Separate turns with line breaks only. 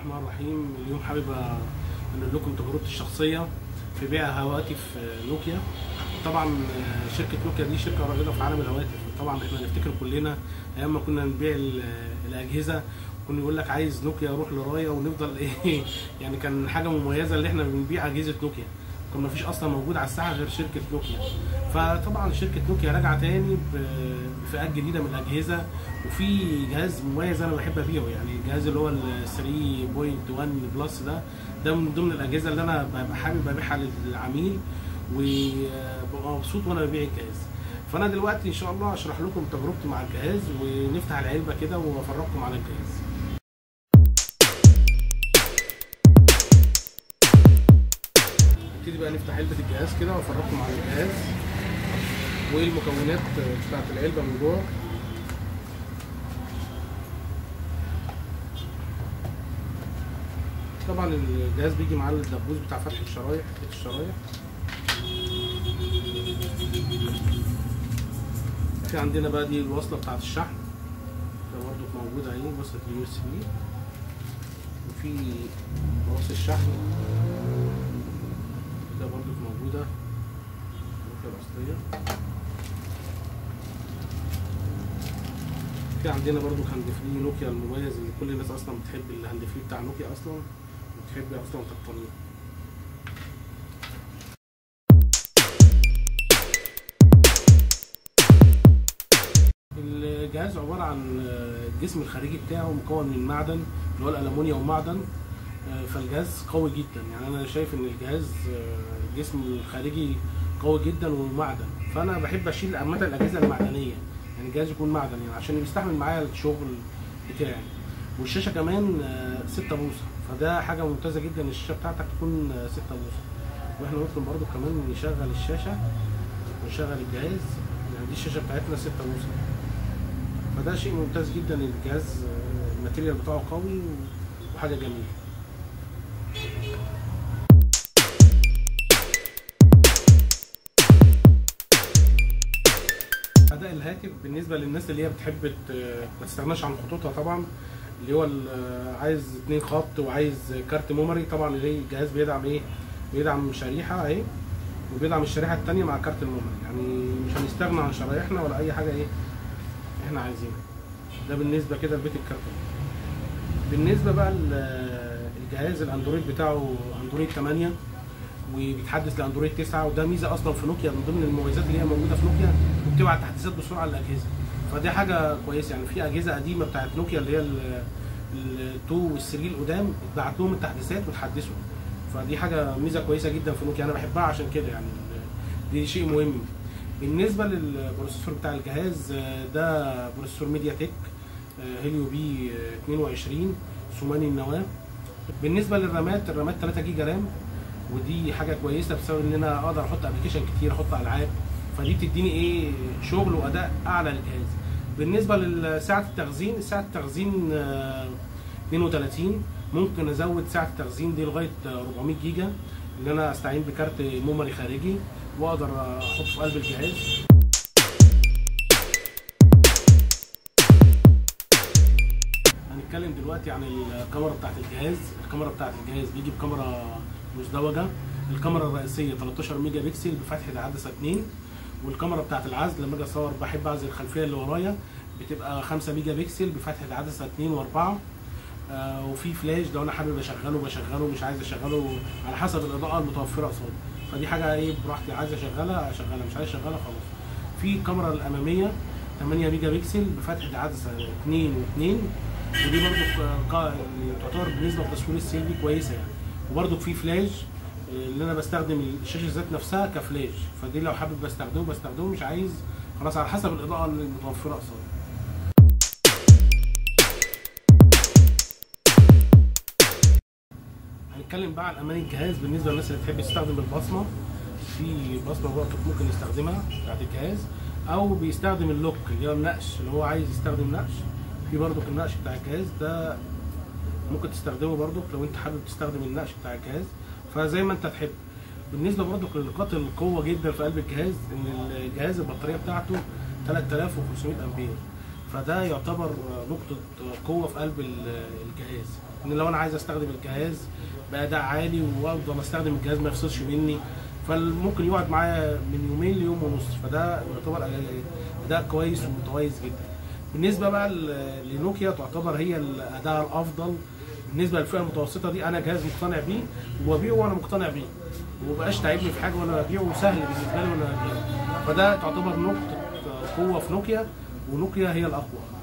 الرحمن الرحيم اليوم حابب انقل لكم تجربتي الشخصيه في بيع هواتف نوكيا طبعا شركه نوكيا دي شركه رائده في عالم الهواتف طبعا احنا نفتكر كلنا ايام ما كنا نبيع الاجهزه كنا يقول لك عايز نوكيا روح لرايا ونفضل ايه يعني كان حاجه مميزه اللي احنا بنبيع اجهزه نوكيا كان مفيش اصلا موجود على الساحه غير شركه نوكيا فطبعا شركه نوكيا راجعه تاني بفئات جديده من الاجهزه وفي جهاز مميز انا بحب ابيعه يعني الجهاز اللي هو ال 3.1 بلس ده ده من ضمن الاجهزه اللي انا ببقى حابب ابيعها للعميل وببقى مبسوط وانا ببيع الجهاز فانا دلوقتي ان شاء الله اشرح لكم تجربتي مع الجهاز ونفتح العلبه كده وافرجكم على الجهاز نبتدي بقى نفتح علبه الجهاز كده وافرجكم على الجهاز وايه المكونات بتاعت العلبه من جوه طبعا الجهاز بيجي معاه الدبوس بتاع فتح الشرايح فتح الشرايح في عندنا بقى دي الوصله بتاعت الشحن ده برضه موجوده اهي وصله اليو اس بي وفي وصل الشحن ده برضه موجوده الوصله الاصليه في عندنا برضو هاند فري نوكيا المميز اللي كل الناس اصلا بتحب الهاند فري بتاع نوكيا اصلا بتحب اصلا تقنيه الجهاز عباره عن الجسم الخارجي بتاعه مكون من معدن اللي هو الالومنيوم ومعدن فالجهاز قوي جدا يعني انا شايف ان الجهاز الجسم الخارجي قوي جدا ومعدن فانا بحب اشيل عامه الاجهزه المعدنيه يعني الجهاز يكون معدن يعني عشان بيستحمل معايا الشغل بتاعي والشاشه كمان 6 بوصه فده حاجه ممتازه جدا الشاشه بتاعتك تكون 6 بوصه واحنا ممكن برضو كمان نشغل الشاشه ونشغل الجهاز يعني دي الشاشه بتاعتنا 6 بوصه فده شيء ممتاز جدا الجهاز الماتيريال بتاعه قوي وحاجه جميله اداء الهاتف بالنسبه للناس اللي هي بتحب ما تستغناش عن خطوطها طبعا اللي هو عايز اتنين خط وعايز كارت ميموري طبعا اللي الجهاز بيدعم ايه بيدعم شريحه اهي وبيدعم الشريحه الثانيه مع كارت الميموري يعني مش هنستغنى عن شرايحنا ولا اي حاجه ايه احنا عايزينها ده بالنسبه كده لبيت الكارت بالنسبه بقى الجهاز الاندرويد بتاعه اندرويد 8 وبيتحدث لاندرويد 9 وده ميزه اصلا في نوكيا من ضمن المميزات اللي هي موجوده في نوكيا وبتبعت تحديثات بسرعه للاجهزه فدي حاجه كويسه يعني في اجهزه قديمه بتاعت نوكيا اللي هي ال2 وال3 القدام اتبعت لهم التحديثات وتحدثوا فدي حاجه ميزه كويسه جدا في نوكيا انا بحبها عشان كده يعني دي شيء مهم بالنسبه للبروسيسور بتاع الجهاز ده بروسيسور ميديا تك هيليو بي 22 ثماني النواه بالنسبه للرامات الرامات 3 جيجا رام ودي حاجه كويسه بسبب ان انا اقدر احط ابلكيشن كتير احط العاب فدي بتديني ايه شغل واداء اعلى للجهاز بالنسبه لسعه التخزين سعه التخزين 32 ممكن ازود سعه التخزين دي لغايه 400 جيجا ان انا استعين بكارت ميموري خارجي واقدر احطه في قلب الجهاز هنتكلم دلوقتي عن الكاميرا بتاعت الجهاز الكاميرا بتاعت الجهاز بيجي بكاميرا مزدوجه الكاميرا الرئيسيه 13 ميجا بكسل بفتحه عدسه 2 والكاميرا بتاعت العزل لما اجي اصور بحب اعزل الخلفيه اللي ورايا بتبقى 5 ميجا بكسل بفتحه عدسه 2 و4 آه وفي فلاش لو انا حابب اشغله بشغله مش عايز اشغله على حسب الاضاءه المتوفره قصادي فدي حاجه ايه براحتي عايز اشغلها اشغلها مش عايز اشغلها خلاص في الكاميرا الاماميه 8 ميجا بكسل بفتحه عدسه 2 و2 ودي برضو تعتبر بالنسبه للتصوير السلبي كويسه يعني وبرضو في فلاش اللي انا بستخدم الشاشه ذات نفسها كفلاش فدي لو حابب بستخدمه بستخدمه مش عايز خلاص على حسب الاضاءه المتوفره قصادي هنتكلم بقى عن امان الجهاز بالنسبه للناس اللي بتحب تستخدم البصمه في بصمه برضه ممكن يستخدمها بتاعت الجهاز او بيستخدم اللوك اللي هو النقش اللي هو عايز يستخدم نقش في برضه النقش بتاع الجهاز ده ممكن تستخدمه برضه لو انت حابب تستخدم النقش بتاع الجهاز فزي ما انت تحب بالنسبه برضه لنقاط القوه جدا في قلب الجهاز ان الجهاز البطاريه بتاعته 3500 امبير فده يعتبر نقطة قوة في قلب ال- الجهاز ان لو انا عايز استخدم الجهاز بأداء عالي وافضل استخدم الجهاز ما يفصلش مني فممكن يقعد معايا من يومين ليوم ونص فده يعتبر اداء كويس ومتميز جدا بالنسبة بقى ل- لنوكيا تعتبر هي الاداء الافضل بالنسبة للفئة المتوسطة دي انا جهاز مقتنع بيه وببيعه وانا مقتنع بيه ومبقاش تعبني في حاجة وانا ببيعه وسهل بالنسبة لي وانا ببيعه فده تعتبر نقطة قوة في نوكيا ونوكيا هي الاقوى